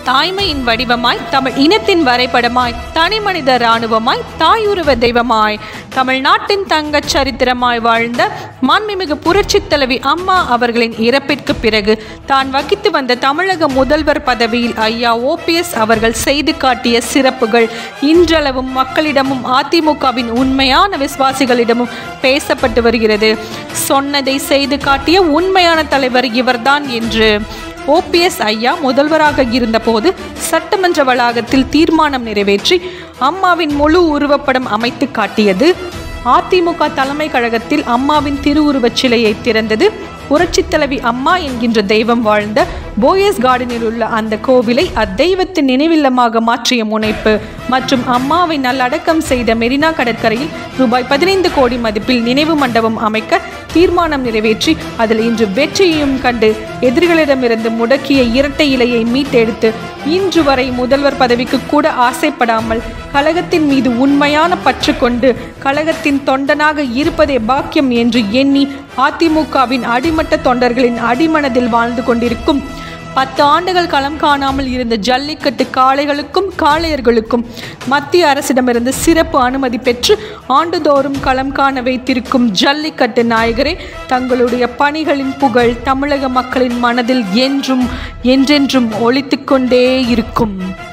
தாய்மையின் வடிவமாய் தமிழ் இனத்தின் வரைபடமாய் தனிமனித இராணுவமாய் தாயுருவ தெய்வமாய் தமிழ்நாட்டின் தங்கச் சரித்திரமாய் வாழ்ந்த மாண்புமிகு புரட்சித் தலைவி அம்மா அவர்களின் இறப்பிற்கு பிறகு தான் வகித்து வந்த தமிழக முதல்வர் பதவியில் ஐயா ஓபிஎஸ் அவர்கள் செய்து காட்டிய சிறப்புகள் இன்றளவும் மக்களிடமும் அதிமுகவின் உண்மையான விசுவாசிகளிடமும் பேசப்பட்டு வருகிறது சொன்னதை செய்து காட்டிய உண்மையான தலைவர் இவர்தான் என்று ஓபிஎஸ் ஐயா முதல்வராக இருந்தபோது சட்டமன்ற வளாகத்தில் தீர்மானம் நிறைவேற்றி அம்மாவின் முழு உருவப்படம் அமைத்து காட்டியது அதிமுக தலைமை கழகத்தில் அம்மாவின் திருவுருவச் சிலையை திறந்தது புரட்சித் தலைவி அம்மா என்கின்ற தெய்வம் வாழ்ந்த போயஸ் கார்டனில் உள்ள அந்த கோவிலை அத்தெய்வத்தின் நினைவில்லமாக மாற்றிய முனைப்பு மற்றும் அம்மாவை நல்லடக்கம் செய்த மெரினா கடற்கரையில் ரூபாய் பதினைந்து கோடி மதிப்பில் நினைவு மண்டபம் அமைக்க தீர்மானம் நிறைவேற்றி அதில் இன்று வெற்றியையும் கண்டு எதிரிகளிடமிருந்து முடக்கிய இரட்டை இலையை மீட்டெடுத்து இன்று வரை முதல்வர் பதவிக்கு கூட ஆசைப்படாமல் கழகத்தின் மீது உண்மையான பற்று கொண்டு கழகத்தின் தொண்டனாக இருப்பதே பாக்கியம் என்று எண்ணி அதிமுகவின் அடிமட்ட தொண்டர்களின் அடிமனதில் வாழ்ந்து கொண்டிருக்கும் பத்து ஆண்டுகள் களம் காணாமல் இருந்த ஜல்லிக்கட்டு காளைகளுக்கும் காளையர்களுக்கும் மத்திய அரசிடமிருந்து சிறப்பு அனுமதி பெற்று ஆண்டுதோறும் களம் காண வைத்திருக்கும் ஜல்லிக்கட்டு நாயகரே தங்களுடைய பணிகளின் புகழ் தமிழக மக்களின் மனதில் என்றும் என்றென்றும் ஒலித்துக்கொண்டே இருக்கும்